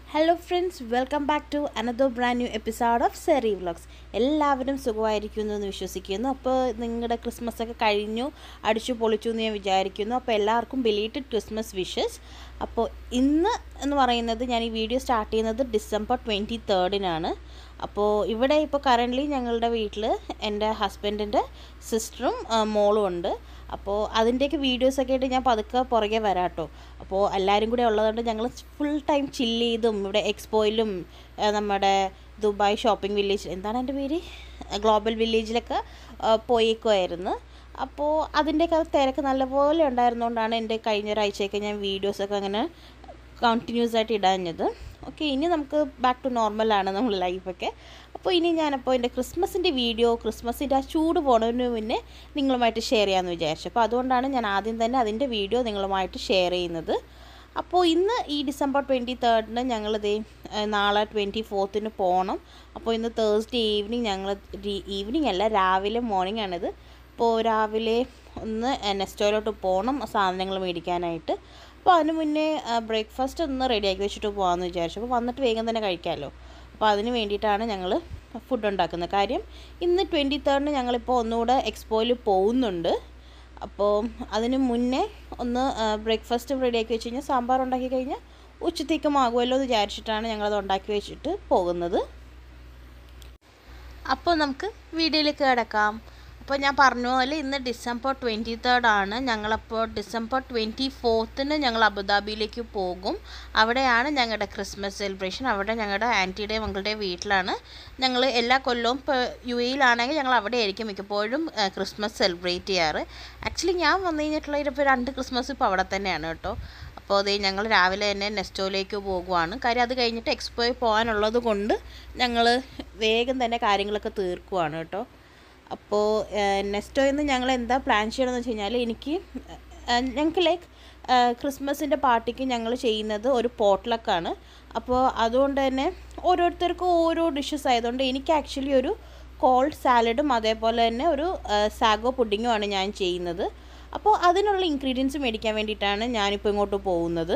Hello friends welcome back to another brand new episode of സെറി vlogs എല്ലാവരും സുഖമായിരിക്കുന്നു എന്ന് വിശ്വസിക്കുന്നു അപ്പോൾ നിങ്ങളുടെ ക്രിസ്മസ് ഒക്കെ കഴിഞ്ഞു അടിച്ചു പൊളിച്ചു എന്ന് ഞാൻ വിചാരിക്കുന്നു അപ്പോൾ എല്ലാവർക്കും ബിലീറ്റഡ് ക്രിസ്മസ് വിഷസ് അപ്പോൾ ഇന്ന് എന്ന് പറയുന്നത് ഞാൻ ഈ വീഡിയോ സ്റ്റാർട്ട് ചെയ്യുന്നത് ഡിസംബർ ട്വൻറ്റി തേർഡിനാണ് അപ്പോൾ ഇവിടെ ഇപ്പോൾ കറൻ്റ്ലി ഞങ്ങളുടെ വീട്ടിൽ എൻ്റെ ഹസ്ബൻഡിൻ്റെ സിസ്റ്ററും മോളും ഉണ്ട് അപ്പോൾ അതിൻ്റെയൊക്കെ വീഡിയോസൊക്കെ ആയിട്ട് ഞാൻ പതുക്കെ പുറകെ വരാം കേട്ടോ അപ്പോൾ എല്ലാവരും കൂടെ ഉള്ളതുകൊണ്ട് ഞങ്ങൾ ഫുൾ ടൈം ചില്ല് ചെയ്തും ഇവിടെ എക്സ്പോയിലും ആ, നമ്മുടെ ദുബായ് ഷോപ്പിംഗ് വില്ലേജ് എന്താണ് എൻ്റെ പേര് ഗ്ലോബൽ വില്ലേജിലൊക്കെ ആ, പോയേക്കുമായിരുന്നു അപ്പോൾ അതിൻ്റെയൊക്കെ തിരക്ക് നല്ലപോലെ ഉണ്ടായിരുന്നുകൊണ്ടാണ് എൻ്റെ കഴിഞ്ഞ ഒരാഴ്ചയൊക്കെ ഞാൻ വീഡിയോസൊക്കെ അങ്ങനെ കണ്ടിന്യൂസ് ആയിട്ട് ഇടാഞ്ഞത് ഓക്കെ ഇനി നമുക്ക് ബാക്ക് ടു നോർമലാണ് നമ്മൾ ലൈഫൊക്കെ അപ്പോൾ ഇനി ഞാനപ്പോൾ എൻ്റെ ക്രിസ്മസിൻ്റെ വീഡിയോ ക്രിസ്മസിൻ്റെ ആ ചൂട് പോണതിന് മുന്നേ നിങ്ങളുമായിട്ട് ഷെയർ ചെയ്യാമെന്ന് വിചാരിച്ചു അപ്പോൾ അതുകൊണ്ടാണ് ഞാൻ ആദ്യം തന്നെ അതിൻ്റെ വീഡിയോ നിങ്ങളുമായിട്ട് ഷെയർ ചെയ്യുന്നത് അപ്പോൾ ഇന്ന് ഈ ഡിസംബർ ട്വൻറ്റി തേർഡിന് ഞങ്ങളിതേ ഏഹ്, നാളെ ട്വൻറ്റി ഫോർത്തിന് പോകണം അപ്പോൾ ഇന്ന് തേഴ്സ്ഡേ ഈവനിങ് ഞങ്ങൾ ഈവനിങ് അല്ല രാവിലെ മോർണിംഗ് ആണിത് അപ്പോൾ രാവിലെ ഒന്ന് നെസ്റ്റോയിലോട്ട് പോകണം സാധനങ്ങൾ മേടിക്കാനായിട്ട് അപ്പോൾ അതിന് മുന്നേ ബ്രേക്ക്ഫാസ്റ്റ് ഒന്ന് റെഡിയാക്കി വെച്ചിട്ട് പോകാമെന്ന് വിചാരിച്ചു അപ്പോൾ വന്നിട്ട് വേഗം തന്നെ കഴിക്കാമല്ലോ അപ്പോൾ അതിന് വേണ്ടിയിട്ടാണ് ഞങ്ങൾ ഫുഡ് ഉണ്ടാക്കുന്നത് കാര്യം ഇന്ന് ട്വൻറ്റി തേർഡിന് ഞങ്ങളിപ്പോൾ ഒന്നുകൂടെ എക്സ്പോയിൽ പോകുന്നുണ്ട് അപ്പോൾ അതിന് മുന്നേ ഒന്ന് ബ്രേക്ക്ഫാസ്റ്റ് റെഡിയാക്കി വെച്ച് കഴിഞ്ഞാൽ സാമ്പാർ ഉണ്ടാക്കി കഴിഞ്ഞാൽ ഉച്ചത്തേക്കും ആകുമല്ലോ എന്ന് വിചാരിച്ചിട്ടാണ് ഞങ്ങളത് ഉണ്ടാക്കി വെച്ചിട്ട് പോകുന്നത് അപ്പോൾ നമുക്ക് വീഡിയോയിലേക്ക് കിടക്കാം അപ്പോൾ ഞാൻ പറഞ്ഞ പോലെ ഇന്ന് ഡിസംബർ ട്വൻറ്റി തേർഡാണ് ഞങ്ങളപ്പോൾ ഡിസംബർ ട്വൻറ്റി ഫോർത്തിന് ഞങ്ങൾ അബുദാബിയിലേക്ക് പോകും അവിടെയാണ് ഞങ്ങളുടെ ക്രിസ്മസ് സെലിബ്രേഷൻ അവിടെ ഞങ്ങളുടെ ആൻറ്റിയുടെയും മകളുടെയും വീട്ടിലാണ് ഞങ്ങൾ എല്ലാ കൊല്ലവും ഇപ്പോൾ യു എയിലാണെങ്കിൽ ഞങ്ങൾ അവിടെ ആയിരിക്കും മിക്കപ്പോഴും ആ, ക്രിസ്മസ് സെലിബ്രേറ്റ് ചെയ്യാറ് ആക്ച്വലി ഞാൻ വന്നു കഴിഞ്ഞിട്ടുള്ള ഇപ്പോൾ രണ്ട് ക്രിസ്മസ് ഇപ്പോൾ അവിടെ തന്നെയാണ് കേട്ടോ അപ്പോൾ അതേ ഞങ്ങൾ രാവിലെ തന്നെ നെസ്റ്റോയിലേക്ക് പോകുവാണ് കാര്യം അത് കഴിഞ്ഞിട്ട് എക്സ്പോയിൽ പോകാനുള്ളത് കൊണ്ട് ഞങ്ങൾ വേഗം തന്നെ കാര്യങ്ങളൊക്കെ തീർക്കുവാണ് കേട്ടോ അപ്പോൾ നെസ്റ്റോയിൽ നിന്ന് ഞങ്ങൾ എന്താ പ്ലാൻ ചെയ്യണമെന്ന് വെച്ച് കഴിഞ്ഞാൽ എനിക്ക് ഞങ്ങൾക്ക് ലൈക്ക് ക്രിസ്മസിൻ്റെ പാർട്ടിക്ക് ഞങ്ങൾ ചെയ്യുന്നത് ഒരു പോട്ട്ലക്കാണ് അപ്പോൾ അതുകൊണ്ട് തന്നെ ഓരോരുത്തർക്കും ഓരോ ഡിഷസ് ആയതുകൊണ്ട് എനിക്ക് ആക്ച്വലി ഒരു കോൾഡ് സാലഡും അതേപോലെ തന്നെ ഒരു സാഗോ പുഡിങ്ങുമാണ് ഞാൻ ചെയ്യുന്നത് അപ്പോൾ അതിനുള്ള ഇൻഗ്രീഡിയൻസ് മേടിക്കാൻ വേണ്ടിയിട്ടാണ് ഞാനിപ്പോൾ ഇങ്ങോട്ട് പോകുന്നത്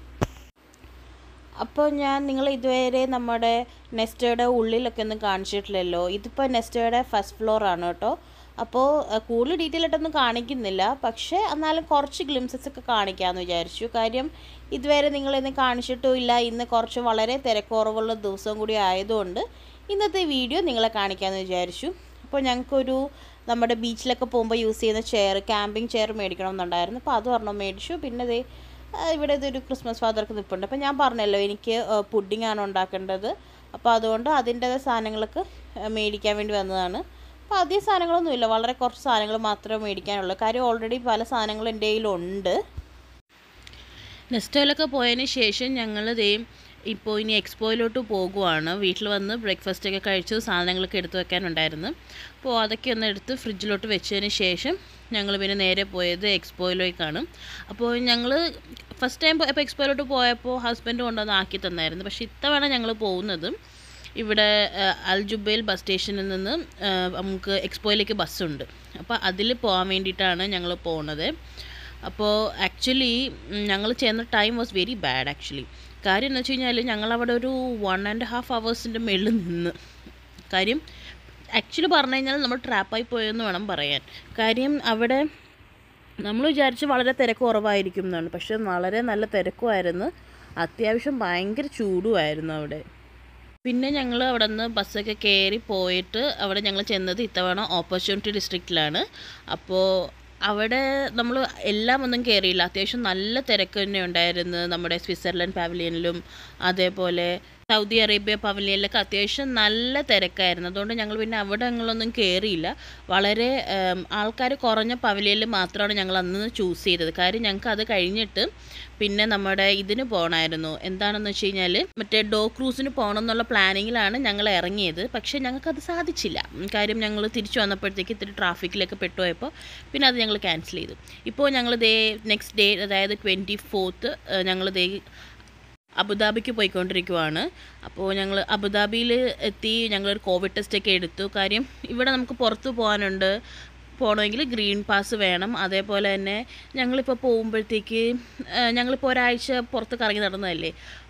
അപ്പോൾ ഞാൻ നിങ്ങൾ ഇതുവരെ നമ്മുടെ നെസ്റ്റയുടെ ഉള്ളിലൊക്കെ ഒന്നും കാണിച്ചിട്ടില്ലല്ലോ ഇതിപ്പോൾ നെസ്റ്റയുടെ ഫസ്റ്റ് ഫ്ലോർ ആണ് കേട്ടോ അപ്പോൾ അഹ്, കൂടുതൽ ഡീറ്റെയിൽ ആയിട്ടൊന്നും കാണിക്കുന്നില്ല പക്ഷേ എന്നാലും കുറച്ച് ഗ്ലിംസസ് ഒക്കെ കാണിക്കാമെന്ന് വിചാരിച്ചു കാര്യം ഇതുവരെ നിങ്ങളിന്ന് കാണിച്ചിട്ടും ഇല്ല ഇന്ന് കുറച്ച് വളരെ തിരക്കുറവുള്ള ദിവസം കൂടി ആയതുകൊണ്ട് ഇന്നത്തെ വീഡിയോ നിങ്ങളെ കാണിക്കാമെന്ന് വിചാരിച്ചു അപ്പോൾ ഞങ്ങൾക്കൊരു നമ്മുടെ ബീച്ചിലൊക്കെ പോകുമ്പോൾ യൂസ് ചെയ്യുന്ന ചെയർ ക്യാമ്പിംഗ് ചെയർ മേടിക്കണമെന്നുണ്ടായിരുന്നു അപ്പോൾ അത് ഒരെണ്ണം മേടിച്ചു പിന്നെ ദേ ആ, ഇവിടെ ഇതൊരു ക്രിസ്മസ് ഫാദർക്ക് നിൽപ്പുണ്ട് അപ്പോൾ ഞാൻ പറഞ്ഞല്ലോ എനിക്ക് പുഡിംഗ് ആണ് ഉണ്ടാക്കേണ്ടത് അപ്പോൾ അതുകൊണ്ട് അതിൻ്റെ സാധനങ്ങളൊക്കെ ആ, മേടിക്കാൻ വേണ്ടി വന്നതാണ് അപ്പോൾ അധികം സാധനങ്ങളൊന്നുമില്ല വളരെ കുറച്ച് സാധനങ്ങൾ മാത്രമേ മേടിക്കാനുള്ളൂ കാര്യം ഓൾറെഡി പല സാധനങ്ങളും എൻ്റെ കയ്യിലുണ്ട് നെസ്റ്റോയിലൊക്കെ പോയതിന് ശേഷം ഞങ്ങൾ ദേ ഇപ്പോൾ ഇനി എക്സ്പോയിലോട്ട് പോകുവാണ് വീട്ടിൽ വന്ന് ബ്രേക്ക്ഫാസ്റ്റ് ഒക്കെ കഴിച്ചു സാധനങ്ങളൊക്കെ എടുത്തു വെക്കാനുണ്ടായിരുന്നു അപ്പോൾ അതൊക്കെ ഒന്ന് എടുത്ത് ഫ്രിഡ്ജിലോട്ട് വെച്ചതിന് ശേഷം ഞങ്ങൾ പിന്നെ നേരെ പോയത് എക്സ്പോയിലേക്കാണ് അപ്പോൾ ഞങ്ങൾ ഫസ്റ്റ് ടൈം ഇപ്പോൾ എക്സ്പോയിലോട്ട് പോയപ്പോൾ ഹസ്ബൻഡ് കൊണ്ടുവന്ന് ആക്കി തന്നായിരുന്നു പക്ഷേ ഇത്തവണ ഞങ്ങൾ പോകുന്നത് ഇവിടെ ആ, അൽ ജുബൈൽ ബസ് സ്റ്റേഷനിൽ നിന്ന് ആ, നമുക്ക് എക്സ്പോയിലേക്ക് ബസ്സുണ്ട് അപ്പോൾ അതിൽ പോകാൻ വേണ്ടിയിട്ടാണ് ഞങ്ങൾ പോകുന്നത് അപ്പോൾ ആക്ച്വലി ഞങ്ങൾ ചെയ്യുന്ന time was very bad actually കാര്യം എന്ന് വെച്ച് കഴിഞ്ഞാൽ ഞങ്ങളവിടെ ഒരു വൺ ആൻഡ് ഹാഫ് അവേഴ്സിൻ്റെ മുകളിൽ നിന്ന് കാര്യം ആക്ച്വലി പറഞ്ഞു കഴിഞ്ഞാൽ നമ്മൾ ട്രാപ്പായി പോയെന്ന് വേണം പറയാൻ കാര്യം അവിടെ നമ്മൾ വിചാരിച്ച് വളരെ തിരക്ക് കുറവായിരിക്കും എന്നാണ് പക്ഷെ വളരെ നല്ല തിരക്കുമായിരുന്നു അത്യാവശ്യം ഭയങ്കര ചൂടുമായിരുന്നു അവിടെ പിന്നെ ഞങ്ങൾ അവിടെ നിന്ന് ബസ്സൊക്കെ കയറി പോയിട്ട് അവിടെ ഞങ്ങൾ ചെന്നത് ഇത്തവണ ഓപ്പർച്യൂണിറ്റി ഡിസ്ട്രിക്റ്റിലാണ് അപ്പോൾ അവിടെ നമ്മൾ എല്ലാം ഒന്നും കയറിയില്ല അത്യാവശ്യം നല്ല തിരക്ക് തന്നെ ഉണ്ടായിരുന്നു നമ്മുടെ സ്വിറ്റ്സർലൻഡ് പവലിയനിലും അതേപോലെ സൗദി അറേബ്യ പവലിയനിലൊക്കെ അത്യാവശ്യം നല്ല തിരക്കായിരുന്നു അതുകൊണ്ട് ഞങ്ങൾ പിന്നെ അവിടെ ഞങ്ങളൊന്നും കയറിയില്ല വളരെ ആൾക്കാർ കുറഞ്ഞ പവലിയനിൽ മാത്രമാണ് ഞങ്ങൾ അന്ന് ചൂസ് ചെയ്തത് കാര്യം ഞങ്ങൾക്ക് അത് കഴിഞ്ഞിട്ട് പിന്നെ നമ്മുടെ ഇതിന് പോകണമായിരുന്നു എന്താണെന്ന് വെച്ച് കഴിഞ്ഞാൽ മറ്റേ ഡോ ക്രൂസിന് പോകണം എന്നുള്ള പ്ലാനിങ്ങിലാണ് ഞങ്ങൾ ഇറങ്ങിയത് പക്ഷേ ഞങ്ങൾക്കത് സാധിച്ചില്ല ഉം, കാര്യം ഞങ്ങൾ തിരിച്ചു വന്നപ്പോഴത്തേക്ക് ഇത്തിരി ട്രാഫിക്കിലൊക്കെ പെട്ടുപോയപ്പോൾ പിന്നെ അത് ഞങ്ങൾ ക്യാൻസൽ ചെയ്തു ഇപ്പോൾ ഞങ്ങൾ ദേ നെക്സ്റ്റ് ഡേ അതായത് ട്വൻറ്റി ഫോർത്ത് ഞങ്ങൾ ദേ അബുദാബിക്ക് പോയിക്കൊണ്ടിരിക്കുവാണ് അപ്പോൾ ഞങ്ങൾ അബുദാബിയിൽ എത്തി ഞങ്ങളൊരു കോവിഡ് ടെസ്റ്റൊക്കെ എടുത്തു കാര്യം ഇവിടെ നമുക്ക് പുറത്ത് പോകാനുണ്ട് പോകണമെങ്കിൽ ഗ്രീൻ പാസ് വേണം അതേപോലെ തന്നെ ഞങ്ങളിപ്പോൾ പോകുമ്പോഴത്തേക്ക് ഞങ്ങളിപ്പോൾ ഒരാഴ്ച പുറത്ത് കറങ്ങി നടന്നതല്ലേ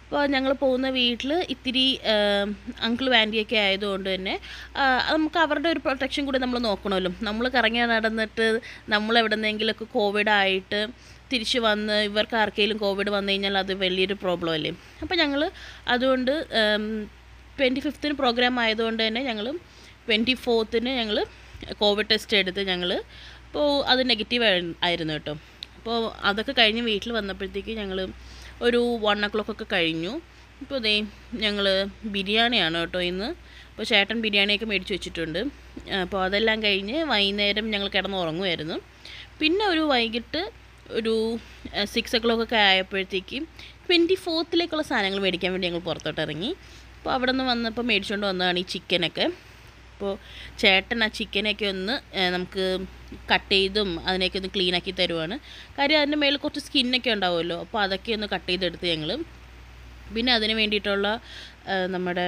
അപ്പോൾ ഞങ്ങൾ പോകുന്ന വീട്ടിൽ ഇത്തിരി അങ്കിളും ആൻറ്റിയൊക്കെ ആയതുകൊണ്ട് തന്നെ ആ, നമുക്ക് അവരുടെ ഒരു പ്രൊട്ടക്ഷൻ കൂടി നമ്മൾ നോക്കണമല്ലോ നമ്മൾ കറങ്ങി നടന്നിട്ട് നമ്മൾ എവിടെന്നെങ്കിലുമൊക്കെ കോവിഡ് ആയിട്ട് തിരിച്ച് വന്ന് ഇവർക്ക് ആർക്കെങ്കിലും കോവിഡ് വന്നു കഴിഞ്ഞാൽ അത് വലിയൊരു പ്രോബ്ലം അല്ലേ അപ്പോൾ ഞങ്ങൾ അതുകൊണ്ട് ട്വൻറ്റി ഫിഫ്ത്തിന് പ്രോഗ്രാം ആയതുകൊണ്ട് തന്നെ ഞങ്ങൾ ട്വൻറ്റി ഫോത്തിന് ഞങ്ങൾ കോവിഡ് ടെസ്റ്റ് എടുത്ത് ഞങ്ങൾ അപ്പോൾ അത് നെഗറ്റീവ് ആയിരുന്നു കേട്ടോ അപ്പോൾ അതൊക്കെ കഴിഞ്ഞ് വീട്ടിൽ വന്നപ്പോഴത്തേക്ക് ഞങ്ങൾ ഒരു വൺ ഒ ക്ലോക്ക് ഒക്കെ കഴിഞ്ഞു ഇപ്പോൾ ദേ ഞങ്ങൾ ബിരിയാണിയാണ് കേട്ടോ ഇന്ന് അപ്പോൾ ചേട്ടൻ ബിരിയാണിയൊക്കെ മേടിച്ച് വെച്ചിട്ടുണ്ട് അപ്പോൾ അതെല്ലാം കഴിഞ്ഞ് വൈകുന്നേരം ഞങ്ങൾ കിടന്ന് ഉറങ്ങുമായിരുന്നു പിന്നെ ഒരു വൈകിട്ട് ഒരു സിക്സ് ഒ ക്ലോക്ക് ഒക്കെ ആയപ്പോഴത്തേക്കും ട്വൻറ്റി ഫോർത്തിലേക്കുള്ള സാധനങ്ങൾ മേടിക്കാൻ വേണ്ടി ഞങ്ങൾ പുറത്തോട്ട് ഇറങ്ങി അപ്പോൾ അവിടെ നിന്ന് വന്നപ്പോൾ മേടിച്ചുകൊണ്ട് വന്നതാണ് ഈ ചിക്കനൊക്കെ അപ്പോൾ ചേട്ടൻ ആ ചിക്കനൊക്കെ ഒന്ന് ഏ, നമുക്ക് കട്ട് ചെയ്തും അതിനെയൊക്കെ ഒന്ന് ക്ലീൻ ആക്കി തരുവാണ് കാര്യം അതിൻ്റെ മേളിൽ കുറച്ച് സ്കിന്നൊക്കെ ഉണ്ടാവുമല്ലോ അപ്പോൾ അതൊക്കെ ഒന്ന് കട്ട് ചെയ്തെടുത്ത് ഞങ്ങൾ പിന്നെ അതിന് വേണ്ടിയിട്ടുള്ള ആ, നമ്മുടെ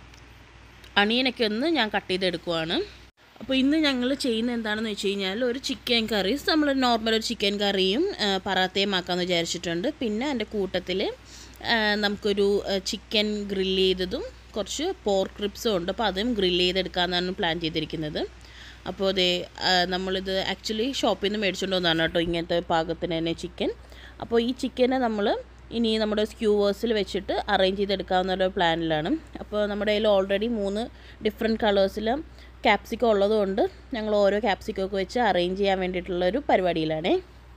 അണിയനൊക്കെ ഒന്ന് ഞാൻ കട്ട് ചെയ്തെടുക്കുവാണ് അപ്പോൾ ഇന്ന് ഞങ്ങൾ ചെയ്യുന്ന എന്താണെന്ന് വെച്ച് കഴിഞ്ഞാൽ ഒരു ചിക്കൻ കറി നമ്മൾ നോർമൽ ഒരു ചിക്കൻ കറിയും ആ, പറാത്തയും ആക്കാമെന്ന് വിചാരിച്ചിട്ടുണ്ട് പിന്നെ അതിൻ്റെ കൂട്ടത്തിൽ നമുക്കൊരു ചിക്കൻ ഗ്രില്ല് ചെയ്തതും കുറച്ച് പോർക്ക് റിപ്സും ഉണ്ട് അപ്പോൾ അതും ഗ്രില്ല് ചെയ്തെടുക്കാമെന്നാണ് പ്ലാൻ ചെയ്തിരിക്കുന്നത് അപ്പോൾ അതെ നമ്മളിത് ആക്ച്വലി ഷോപ്പിൽ നിന്ന് മേടിച്ചുകൊണ്ട് വന്നതാണ് കേട്ടോ ഇങ്ങനത്തെ പാകത്തിന് തന്നെ ചിക്കൻ അപ്പോൾ ഈ ചിക്കനെ നമ്മൾ ഇനി നമ്മുടെ സ്ക്യൂവേഴ്സിൽ വെച്ചിട്ട് അറേഞ്ച് ചെയ്തെടുക്കാവുന്ന ഒരു പ്ലാനിലാണ് അപ്പോൾ നമ്മുടെ കയ്യിൽ ഓൾറെഡി മൂന്ന് ഡിഫറെൻറ്റ് കളേഴ്സിൽ ക്യാപ്സിക്കം ഉള്ളതുകൊണ്ട് ഞങ്ങൾ ഓരോ ക്യാപ്സിക്കം ഒക്കെ വെച്ച് അറേഞ്ച് ചെയ്യാൻ വേണ്ടിയിട്ടുള്ള ഒരു പരിപാടിയിലാണേ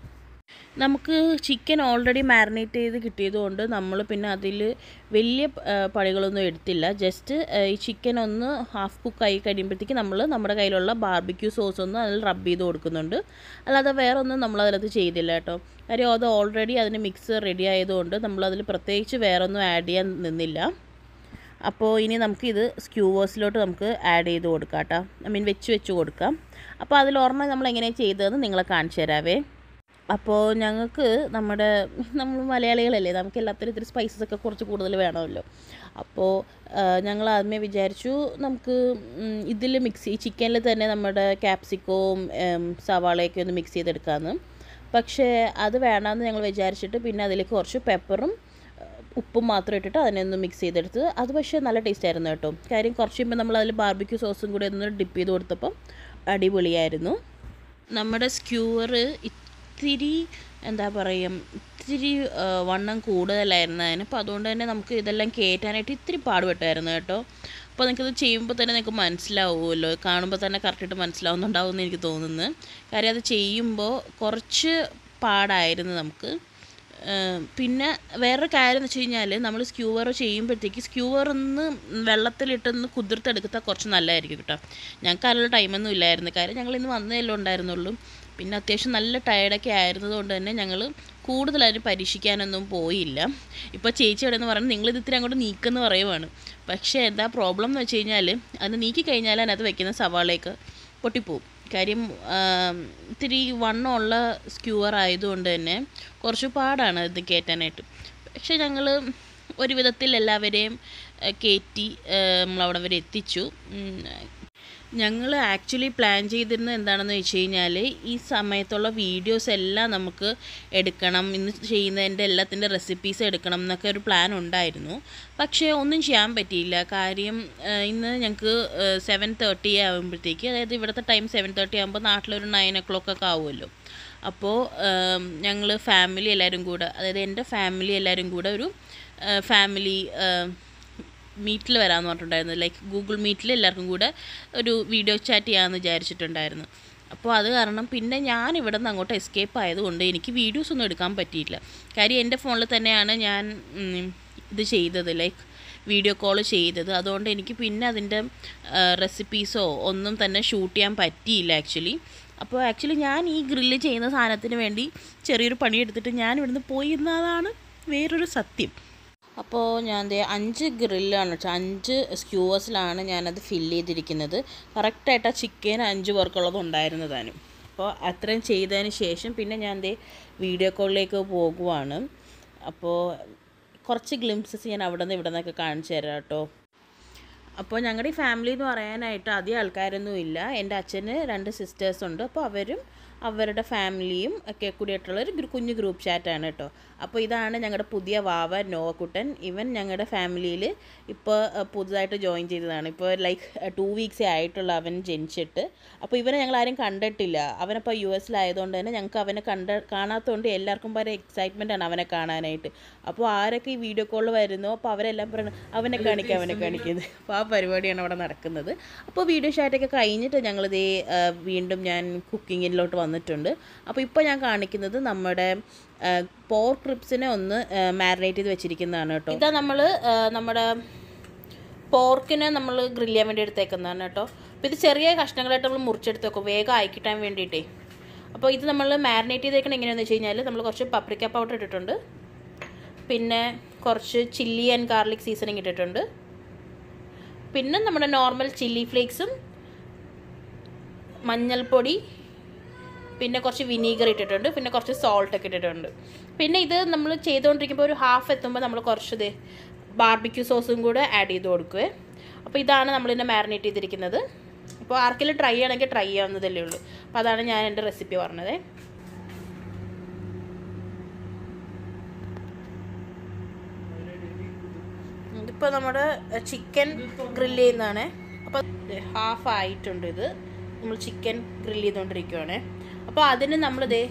നമുക്ക് ചിക്കൻ ഓൾറെഡി മാരിനേറ്റ് ചെയ്ത് കിട്ടിയതുകൊണ്ട് നമ്മൾ പിന്നെ അതിൽ വലിയ ആ, പണികളൊന്നും എടുത്തില്ല ജസ്റ്റ് ഈ ചിക്കൻ ഒന്ന് ഹാഫ് കുക്ക് ആയി കഴിയുമ്പോഴത്തേക്ക് നമ്മൾ നമ്മുടെ കയ്യിലുള്ള ബാർബിക്യൂ സോസ് ഒന്ന് അതിൽ റബ്ബ് ചെയ്ത് കൊടുക്കുന്നുണ്ട് അല്ലാതെ വേറെ ഒന്നും നമ്മൾ അതിനകത്ത് ചെയ്തില്ല കേട്ടോ കാര്യം അത് ഓൾറെഡി അതിന് മിക്സ് റെഡി ആയതുകൊണ്ട് നമ്മളതിൽ പ്രത്യേകിച്ച് വേറെ ഒന്നും ആഡ് ചെയ്യാൻ നിന്നില്ല അപ്പോൾ ഇനി നമുക്കിത് സ്ക്യൂവേഴ്സിലോട്ട് നമുക്ക് ആഡ് ചെയ്ത് കൊടുക്കാം കേട്ടോ ഐ മീൻ വെച്ച് വെച്ച് കൊടുക്കാം അപ്പോൾ അതിൽ ഒരെണ്ണം നമ്മൾ എങ്ങനെയാണ് ചെയ്തതെന്ന് നിങ്ങളെ കാണിച്ചു തരാവേ അപ്പോൾ ഞങ്ങൾക്ക് നമ്മുടെ നമ്മൾ മലയാളികളല്ലേ നമുക്ക് എല്ലാത്തിനും ഇത്തിരി സ്പൈസസ് ഒക്കെ കുറച്ച് കൂടുതൽ വേണമല്ലോ അപ്പോൾ ഞങ്ങൾ ആദ്യമേ വിചാരിച്ചു നമുക്ക് ഇതിൽ മിക്സ് ഈ ചിക്കനിൽ തന്നെ നമ്മുടെ ക്യാപ്സിക്കവും സവാളയൊക്കെ ഒന്ന് മിക്സ് ചെയ്തെടുക്കാമെന്ന് പക്ഷേ അത് വേണ്ടാമെന്ന് ഞങ്ങൾ വിചാരിച്ചിട്ട് പിന്നെ അതിലേക്ക് കുറച്ച് പെപ്പറും ഉപ്പും മാത്രം ഇട്ടിട്ട് അതിനെ ഒന്ന് മിക്സ് ചെയ്തെടുത്ത് അത് പക്ഷേ നല്ല ടേസ്റ്റ് ആയിരുന്നു കേട്ടോ കാര്യം കുറച്ച് കഴിയുമ്പോൾ നമ്മൾ അതിൽ ബാർബിക്യൂ സോസും കൂടി ഒന്ന് ഡിപ്പ് ചെയ്ത് കൊടുത്തപ്പം അടിപൊളിയായിരുന്നു നമ്മുടെ സ്ക്യൂവർ ഇത്തിരി എന്താ പറയുക ഇത്തിരി ആ, വണ്ണം കൂടുതലായിരുന്നു അതിന് അപ്പോൾ അതുകൊണ്ട് തന്നെ നമുക്ക് ഇതെല്ലാം കയറ്റാനായിട്ട് ഇത്തിരി പാടുപെട്ടായിരുന്നു കേട്ടോ അപ്പോൾ നിങ്ങൾക്കിത് ചെയ്യുമ്പോൾ തന്നെ നിങ്ങൾക്ക് മനസ്സിലാവുമല്ലോ കാണുമ്പോൾ തന്നെ കറക്റ്റായിട്ട് മനസ്സിലാവുന്നുണ്ടാവും എന്ന് എനിക്ക് തോന്നുന്നു കാര്യം അത് ചെയ്യുമ്പോൾ കുറച്ച് പാടായിരുന്നു നമുക്ക് ഏഹ് പിന്നെ വേറൊരു കാര്യം എന്ന് വെച്ച് കഴിഞ്ഞാൽ നമ്മൾ സ്ക്യൂവർ ചെയ്യുമ്പോഴത്തേക്ക് സ്ക്യൂവർ ഒന്ന് വെള്ളത്തിലിട്ടൊന്ന് കുതിർത്തെടുത്താൽ കുറച്ച് നല്ലതായിരിക്കും കേട്ടോ ഞങ്ങൾക്ക് അതിനുള്ള ടൈമൊന്നും ഇല്ലായിരുന്നു കാര്യം ഞങ്ങൾ ഇന്ന് വന്നതല്ലേ ഉണ്ടായിരുന്നുള്ളൂ പിന്നെ അത്യാവശ്യം നല്ല ടയർഡൊക്കെ ആയിരുന്നത് കൊണ്ട് തന്നെ ഞങ്ങൾ കൂടുതൽ അതിന് പരീക്ഷിക്കാനൊന്നും പോയില്ല ഇപ്പോൾ ചേച്ചി അവിടെ നിന്ന് പറഞ്ഞാൽ നിങ്ങളിത് ഇത്തിരി അങ്ങോട്ട് നീക്കെന്ന് പറയുവാണ് പക്ഷേ എന്താ പ്രോബ്ലം എന്ന് വെച്ച് കഴിഞ്ഞാൽ അത് നീക്കി കഴിഞ്ഞാൽ അതിനകത്ത് വെക്കുന്ന സവാളയൊക്കെ പൊട്ടിപ്പോവും കാര്യം ആം, ഇത്തിരി വണ്ണമുള്ള സ്ക്യൂവർ ആയതുകൊണ്ട് തന്നെ കുറച്ച് പാടാണ് ഇത് കയറ്റാനായിട്ട് പക്ഷേ ഞങ്ങൾ ഒരു വിധത്തിൽ എല്ലാവരെയും ആ, കയറ്റി നമ്മളവിടെ വരെ എത്തിച്ചു ഞങ്ങൾ ആക്ച്വലി പ്ലാൻ ചെയ്തിരുന്നത് എന്താണെന്ന് വെച്ച് കഴിഞ്ഞാൽ ഈ സമയത്തുള്ള വീഡിയോസ് എല്ലാം നമുക്ക് എടുക്കണം ഇന്ന് ചെയ്യുന്നതിൻ്റെ എല്ലാത്തിൻ്റെ റെസിപ്പീസ് എടുക്കണം എന്നൊക്കെ ഒരു പ്ലാൻ ഉണ്ടായിരുന്നു പക്ഷേ ഒന്നും ചെയ്യാൻ പറ്റിയില്ല കാര്യം ആ, ഇന്ന് ഞങ്ങൾക്ക് സെവൻ തേർട്ടി ആകുമ്പോഴത്തേക്ക് അതായത് ഇവിടുത്തെ ടൈം സെവൻ തേർട്ടി ആകുമ്പോൾ നാട്ടിലൊരു നയൻ ഒ ക്ലോക്ക് ഒക്കെ ആവുമല്ലോ അപ്പോൾ ഞങ്ങൾ ഫാമിലി എല്ലാവരും കൂടെ അതായത് എൻ്റെ ഫാമിലി എല്ലാവരും കൂടെ ഒരു ഫാമിലി മീറ്റിൽ വരാമെന്ന് പറഞ്ഞിട്ടുണ്ടായിരുന്നു ലൈക്ക് ഗൂഗിൾ മീറ്റിൽ എല്ലാവർക്കും കൂടെ ഒരു വീഡിയോ ചാറ്റ് ചെയ്യാമെന്ന് വിചാരിച്ചിട്ടുണ്ടായിരുന്നു അപ്പോൾ അത് കാരണം പിന്നെ ഞാൻ ഇവിടെ നിന്ന് അങ്ങോട്ട് എസ്കേപ്പ് ആയതുകൊണ്ട് എനിക്ക് വീഡിയോസ് ഒന്നും എടുക്കാൻ പറ്റിയില്ല കാര്യം എൻ്റെ ഫോണിൽ തന്നെയാണ് ഞാൻ ഉം, ഇത് ചെയ്തത് ലൈക്ക് വീഡിയോ കോൾ ചെയ്തത് അതുകൊണ്ട് എനിക്ക് പിന്നെ അതിൻ്റെ റെസിപ്പീസോ ഒന്നും തന്നെ ഷൂട്ട് ചെയ്യാൻ പറ്റിയില്ല ആക്ച്വലി അപ്പോൾ ആക്ച്വലി ഞാൻ ഈ ഗ്രില്ല് ചെയ്യുന്ന സാധനത്തിന് വേണ്ടി ചെറിയൊരു പണിയെടുത്തിട്ട് ഞാൻ ഇവിടുന്ന് പോയി എന്നതാണ് വേറൊരു സത്യം അപ്പോൾ ഞാൻ ദേ അഞ്ച് ഗ്രില്ലാണ് വെച്ചാൽ അഞ്ച് സ്ക്യൂവേഴ്സിലാണ് ഞാനത് ഫില്ല് ചെയ്തിരിക്കുന്നത് കറക്റ്റായിട്ട് ആ ചിക്കൻ അഞ്ച് പേർക്കുള്ളത് ഉണ്ടായിരുന്നു താനും അപ്പോൾ അത്രയും ചെയ്തതിന് ശേഷം പിന്നെ ഞാൻ ദേ വീഡിയോ കോളിലേക്ക് പോകുവാണ് അപ്പോൾ കുറച്ച് ഗ്ലിംസസ് ഞാൻ അവിടെ നിന്ന് ഇവിടെ നിന്നൊക്കെ കാണിച്ചു തരാം കേട്ടോ അപ്പോൾ ഞങ്ങളുടെ ഈ ഫാമിലി എന്ന് പറയാനായിട്ട് അധികം ആൾക്കാരൊന്നും ഇല്ല എൻ്റെ അച്ഛന് രണ്ട് സിസ്റ്റേഴ്സ് ഉണ്ട് അപ്പോൾ അവരും അവരുടെ ഫാമിലിയും ഒക്കെ കൂടിയിട്ടുള്ള ഒരു ഗ്രൂ- കുഞ്ഞു ഗ്രൂപ്പ് ചാറ്റാണ് കേട്ടോ അപ്പോൾ ഇതാണ് ഞങ്ങളുടെ പുതിയ വാവ നോവക്കുട്ടൻ ഇവൻ ഞങ്ങളുടെ ഫാമിലിയിൽ ഇപ്പോൾ പുതുതായിട്ട് ജോയിൻ ചെയ്തതാണ് ഇപ്പോൾ ലൈക്ക് ടു വീക്സേ ആയിട്ടുള്ള അവൻ ജനിച്ചിട്ട് അപ്പോൾ ഇവനെ ഞങ്ങൾ ആരും കണ്ടിട്ടില്ല അവനിപ്പോൾ യു എസിലായതുകൊണ്ട് തന്നെ ഞങ്ങൾക്ക് അവനെ കണ്ട കാണാത്തതുകൊണ്ട് എല്ലാവർക്കും വളരെ എക്സൈറ്റ്മെൻ്റ് ആണ് അവനെ കാണാനായിട്ട് അപ്പോൾ ആരൊക്കെ ഈ വീഡിയോ കോളിൽ വരുന്നോ അപ്പോൾ അവരെല്ലാം പറയണം അവനെ കാണിക്കുക അവനെ കാണിക്കുന്നത് അപ്പോൾ ആ പരിപാടിയാണ് അവിടെ നടക്കുന്നത് അപ്പോൾ വീഡിയോ ഷാറ്റൊക്കെ കഴിഞ്ഞിട്ട് ഞങ്ങളിതേ ആ, വീണ്ടും ഞാൻ കുക്കിങ്ങിലോട്ട് വന്നിട്ടുണ്ട് അപ്പോൾ ഇപ്പോൾ ഞാൻ കാണിക്കുന്നത് നമ്മുടെ പോർ ക്രിപ്സിനെ ഒന്ന് മാരിനേറ്റ് ചെയ്ത് വെച്ചിരിക്കുന്നതാണ് കേട്ടോ ഇതാ നമ്മൾ നമ്മുടെ പോർക്കിനെ നമ്മൾ ഗ്രില്ല് ചെയ്യാൻ വേണ്ടി എടുത്തേക്കുന്നതാണ് കേട്ടോ അപ്പോൾ ഇത് ചെറിയ കഷ്ണങ്ങളായിട്ട് നമ്മൾ മുറിച്ചെടുത്ത് വെക്കും വേഗം ആയി കിട്ടാൻ വേണ്ടിയിട്ടേ അപ്പോൾ ഇത് നമ്മൾ മാരിനേറ്റ് ചെയ്തേക്കണം എങ്ങനെയാണെന്ന് വെച്ച് കഴിഞ്ഞാൽ നമ്മൾ കുറച്ച് പപ്രിക്ക പൗഡർ ഇട്ടിട്ടുണ്ട് പിന്നെ കുറച്ച് ചില്ലി ആൻഡ് ഗാർലിക് സീസണിങ് ഇട്ടിട്ടുണ്ട് പിന്നെ നമ്മുടെ നോർമൽ ചില്ലി ഫ്ലേക്സും മഞ്ഞൾപ്പൊടി പിന്നെ കുറച്ച് വിനീഗർ ഇട്ടിട്ടുണ്ട് പിന്നെ കുറച്ച് സോൾട്ട് ഒക്കെ ഇട്ടിട്ടുണ്ട് പിന്നെ ഇത് നമ്മൾ ചെയ്തുകൊണ്ടിരിക്കുമ്പോൾ ഒരു ഹാഫ് എത്തുമ്പോൾ നമ്മൾ കുറച്ച് ഇത് ബാർബിക്യൂ സോസും കൂടെ ആഡ് ചെയ്ത് കൊടുക്കുവേ അപ്പോൾ ഇതാണ് നമ്മളിതിനെ മാരിനേറ്റ് ചെയ്തിരിക്കുന്നത് അപ്പോൾ ആർക്കെങ്കിലും ട്രൈ ചെയ്യണമെങ്കിൽ ട്രൈ ചെയ്യാവുന്നതല്ലേ ഉള്ളൂ അപ്പോൾ അതാണ് ഞാൻ എൻ്റെ റെസിപ്പി പറഞ്ഞത് ഇതിപ്പോൾ നമ്മുടെ ചിക്കൻ ഗ്രില്ല് ചെയ്യുന്നതാണ് അപ്പോൾ ഹാഫ് ആയിട്ടുണ്ട് ഇത് നമ്മൾ ചിക്കൻ ഗ്രില്ല് ചെയ്തുകൊണ്ടിരിക്കുവാണ് അപ്പോൾ അതിന് നമ്മളിതേ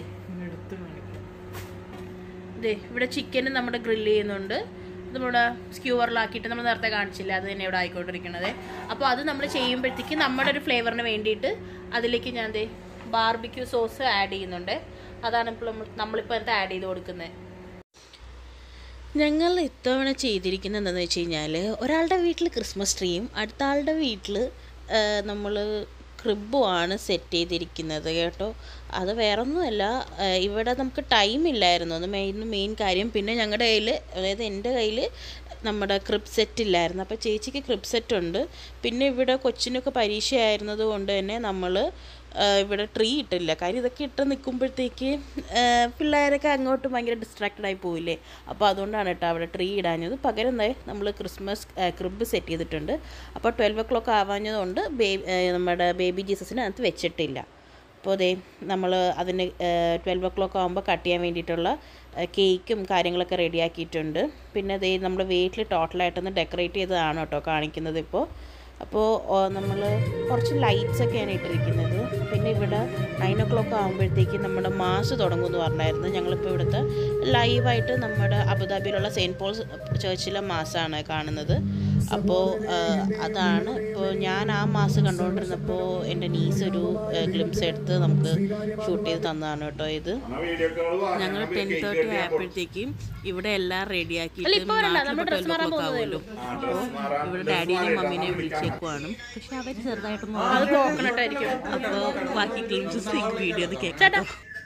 ഇതേ ഇവിടെ ചിക്കൻ നമ്മുടെ ഗ്രില്ല് ചെയ്യുന്നുണ്ട് ഇത് നമ്മുടെ സ്ക്യൂവറിലാക്കിയിട്ട് നമ്മൾ നേരത്തെ കാണിച്ചില്ല അത് തന്നെ ഇവിടെ ആയിക്കൊണ്ടിരിക്കണത് അപ്പോൾ അത് നമ്മൾ ചെയ്യുമ്പോഴത്തേക്ക് നമ്മുടെ ഒരു ഫ്ലേവറിന് വേണ്ടിയിട്ട് അതിലേക്ക് ഞാൻ ദേ ബാർബിക്യൂ സോസ് ആഡ് ചെയ്യുന്നുണ്ട് അതാണ് ഇപ്പോൾ നമ്മൾ നമ്മളിപ്പോൾ അത് ആഡ് ചെയ്ത് കൊടുക്കുന്നത് ഞങ്ങൾ ഇത്തവണ ചെയ്തിരിക്കുന്നത് എന്താണെന്ന് വെച്ച് കഴിഞ്ഞാൽ ഒരാളുടെ വീട്ടിൽ ക്രിസ്മസ് ട്രീയും അടുത്ത ആളുടെ വീട്ടിൽ നമ്മൾ ക്രിബുമാണ് സെറ്റ് ചെയ്തിരിക്കുന്നത് കേട്ടോ അത് വേറൊന്നുമല്ല ആ, ഇവിടെ നമുക്ക് ടൈം ഇല്ലായിരുന്നു അത് മെയിൻ മെയിൻ കാര്യം പിന്നെ ഞങ്ങളുടെ കയ്യിൽ അതായത് എൻ്റെ കയ്യിൽ നമ്മുടെ ക്രിബ് സെറ്റ് ഇല്ലായിരുന്നു അപ്പോൾ ചേച്ചിക്ക് ക്രിബ് സെറ്റ് ഉണ്ട് പിന്നെ ഇവിടെ കൊച്ചിനൊക്കെ പരീക്ഷയായിരുന്നത് കൊണ്ട് തന്നെ നമ്മൾ ഇവിടെ ട്രീ ഇട്ടില്ല കാര്യം ഇതൊക്കെ ഇട്ട് നിൽക്കുമ്പോഴത്തേക്ക് പിള്ളേരൊക്കെ അങ്ങോട്ട് ഭയങ്കര ഡിസ്ട്രാക്റ്റഡ് ആയി പോയില്ലേ അപ്പോൾ അതുകൊണ്ടാണ് കേട്ടോ അവിടെ ട്രീ ഇടാഞ്ഞത് പകരം എന്താ നമ്മൾ ക്രിസ്മസ് ക്രിബ് സെറ്റ് ചെയ്തിട്ടുണ്ട് അപ്പോൾ ട്വൽവ് ഒ ക്ലോക്ക് ആവാഞ്ഞതുകൊണ്ട് ബേബി നമ്മുടെ ബേബി ജീസസിന് അതിനകത്ത് വെച്ചിട്ടില്ല അപ്പോൾ ദേ നമ്മൾ അതിന് ട്വൽവ് ഒ ക്ലോക്ക് ആകുമ്പോൾ കട്ട് ചെയ്യാൻ വേണ്ടിയിട്ടുള്ള കേക്കും കാര്യങ്ങളൊക്കെ റെഡിയാക്കിയിട്ടുണ്ട് പിന്നെ ദേ നമ്മൾ വീട്ടിൽ ടോട്ടലായിട്ടൊന്ന് ഡെക്കറേറ്റ് ചെയ്തതാണ് കേട്ടോ കാണിക്കുന്നത് ഇപ്പോൾ അപ്പോൾ നമ്മൾ കുറച്ച് ലൈറ്റ്സ് ഒക്കെയാണ് ഇട്ടിരിക്കുന്നത് പിന്നെ ഇവിടെ നയൻ ഒ ക്ലോക്ക് ആകുമ്പോഴത്തേക്ക് നമ്മുടെ മാസ് തുടങ്ങുമെന്ന് പറഞ്ഞായിരുന്നു ഞങ്ങളിപ്പോൾ ഇവിടുത്തെ ലൈവായിട്ട് നമ്മുടെ അബുദാബിയിലുള്ള സെയിൻറ്റ് പോൾസ് ചേർച്ചിലെ മാസമാണ് കാണുന്നത് അപ്പോൾ അതാണ് ഇപ്പോൾ ഞാൻ ആ മാസം കണ്ടുകൊണ്ടിരുന്നപ്പോൾ എൻ്റെ നീസ് ഒരു ഗ്ലിംസ് എടുത്ത് നമുക്ക് ഷൂട്ട് ചെയ്ത് തന്നതാണ് കേട്ടോ ഇത് ഞങ്ങൾ ടെൻ തേർട്ടി ആയപ്പോഴത്തേക്കും ഇവിടെ എല്ലാം റെഡിയാക്കിയിട്ട് ആവുമല്ലോ അപ്പോൾ ഇവിടെ ഡാഡിനെയും മമ്മീനെയും വിളിച്ചേക്കുവാണ് പക്ഷെ അവർ ചെറുതായിട്ടൊന്നും അപ്പോൾ ബാക്കി ക്ലിംസസ് വീഡിയോ അത് കേൾക്കാം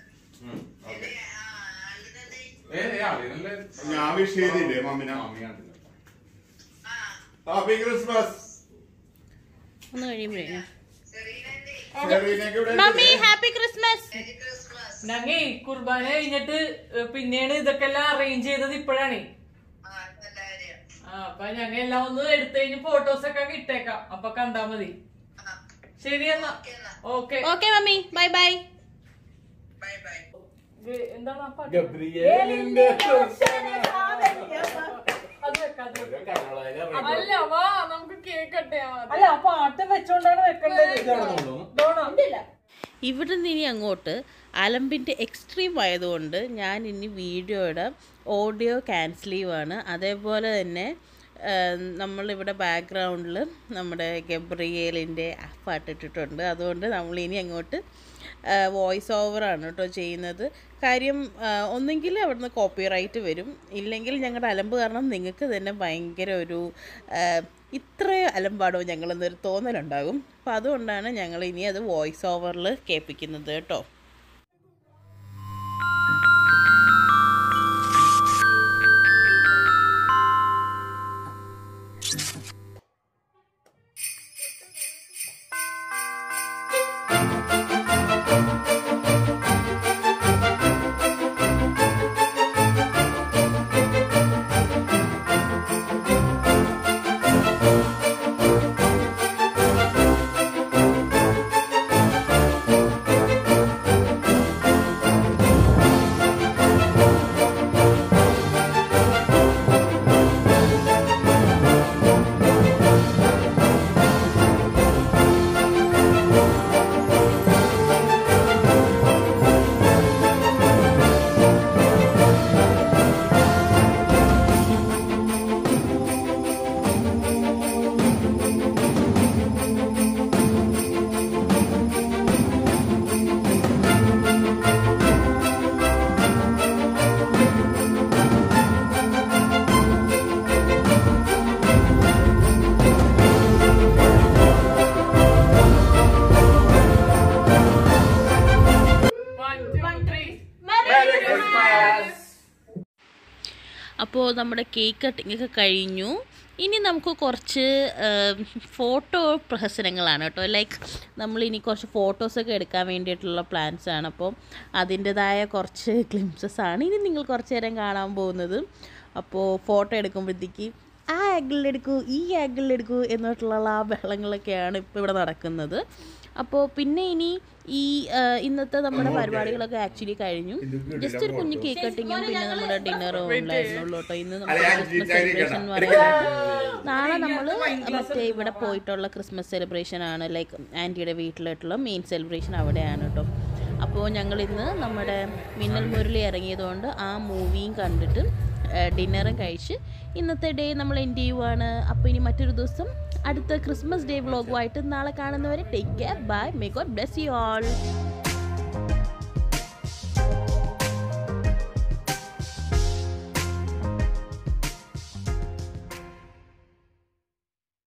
ഞാൻ വിഷ് ചെയ്തില്ലേ മമ്മിനെ ഹാപ്പി ക്രിസ്മസ് ഒന്ന് കഴിയുമ്പോഴേ സെറീനയ്ക്ക് ഇവിടെ മമ്മി ഹാപ്പി ക്രിസ്മസ് ഞങ്ങേ കുർബാന കഴിഞ്ഞിട്ട് പിന്നെയാണ് ഇതൊക്കെ എല്ലാം അറേഞ്ച് ചെയ്തത് ഇപ്പോഴാണ് ആ അപ്പൊ ഞങ്ങ എല്ലാം ഒന്ന് എടുത്തു കഴിഞ്ഞ് ഫോട്ടോസ് ഒക്കെ അങ്ങ് ഇട്ടേക്കാം അപ്പൊ കണ്ടാ മതി ശരി എന്നാ okay okay mummy bye bye എന്താണ് ആ പാട്ട്? ഗബ്രിയേലിന്റെ അത് വെക്കാം, അത് വെക്കാം. അല്ല വാ നമുക്ക് കേക്കട്ടെ അല്ല ആ പാട്ട് വെച്ചോണ്ടാണ് വെക്കേണ്ടത് ഇവിടെ നിന്ന് ഇനി അങ്ങോട്ട് അലമ്പിൻ്റെ എക്സ്ട്രീം ആയതുകൊണ്ട് ഞാൻ ഇനി വീഡിയോയുടെ ഓഡിയോ ക്യാൻസൽ ചെയ്യുവാണ് അതേപോലെ തന്നെ നമ്മളിവിടെ ബാക്ക്ഗ്രൗണ്ടിൽ നമ്മുടെ ഗബ്രിയേലിൻ്റെ പാട്ട് ഇട്ടിട്ടുണ്ട് അതുകൊണ്ട് നമ്മൾ ഇനി അങ്ങോട്ട് വോയിസ് ഓവറാണ് കേട്ടോ ചെയ്യുന്നത് കാര്യം ആ, ഒന്നെങ്കിൽ അവിടുന്ന് കോപ്പിറൈറ്റ് വരും ഇല്ലെങ്കിൽ ഞങ്ങളുടെ അലമ്പ് കാരണം നിങ്ങൾക്ക് തന്നെ ഭയങ്കര ഒരു ആ, ഇത്ര അലമ്പാടോ ഞങ്ങളെന്നൊരു തോന്നലുണ്ടാകും അപ്പോൾ അതുകൊണ്ടാണ് ഞങ്ങൾ ഇനി അത് വോയിസ് ഓവറിൽ കേൾപ്പിക്കുന്നത് കേട്ടോ അപ്പോൾ നമ്മുടെ കേക്ക് കട്ടിംഗ് ഒക്കെ കഴിഞ്ഞു ഇനി നമുക്ക് കുറച്ച് ഫോട്ടോ പ്രഹസനങ്ങളാണ് കേട്ടോ ലൈക്ക് നമ്മൾ ഇനി കുറച്ച് ഫോട്ടോസൊക്കെ എടുക്കാൻ വേണ്ടിയിട്ടുള്ള പ്ലാൻസ് ആണ് അപ്പോൾ അതിൻ്റെതായ കുറച്ച് ഗ്ലിംസസ് ആണ് ഇനി നിങ്ങൾ കുറച്ച് നേരം കാണാൻ പോകുന്നത് അപ്പോൾ ഫോട്ടോ എടുക്കുമ്പോഴത്തേക്ക് ആ ആംഗിളിലെടുക്കൂ ഈ ആംഗിളിലെടുക്കൂ എന്നിട്ടുള്ള ആ ബഹളങ്ങളൊക്കെയാണ് ഇപ്പോൾ ഇവിടെ നടക്കുന്നത് അപ്പോൾ പിന്നെ ഇനി ഈ ആ, ഇന്നത്തെ നമ്മുടെ പരിപാടികളൊക്കെ ആക്ച്വലി കഴിഞ്ഞു ജസ്റ്റ് ഒരു കുഞ്ഞു കേക്ക് കട്ടിങ്ങും പിന്നെ നമ്മുടെ ഡിന്നറും ഉണ്ടായിരുന്നുള്ളൂ കേട്ടോ ഇന്ന് നമ്മുടെ ഞാൻ ക്രിസ്മസ് ചീറ്റായി സെലിബ്രേഷൻ എന്ന് പറയുന്നത് നാളെ നമ്മൾ മറ്റേ ഇവിടെ പോയിട്ടുള്ള ക്രിസ്മസ് സെലിബ്രേഷൻ ആണ് ലൈക്ക് ആൻറ്റിയുടെ വീട്ടിലായിട്ടുള്ള മെയിൻ സെലിബ്രേഷൻ അവിടെയാണ് കേട്ടോ അപ്പോൾ ഞങ്ങൾ ഇന്ന് നമ്മുടെ മിന്നൽ മുരളി ഇറങ്ങിയതുകൊണ്ട് ആ മൂവിയും കണ്ടിട്ട് ഡിന്നറും കഴിച്ച് ഇന്നത്തെ ഡേ നമ്മൾ എൻഡ് ചെയ്യുവാണ് അപ്പോൾ ഇനി മറ്റൊരു ദിവസം അടുത്ത ക്രിസ്മസ് ഡേ വ്ളോഗുമായിട്ട് നാളെ കാണുന്നവരെ take care bye may God bless you all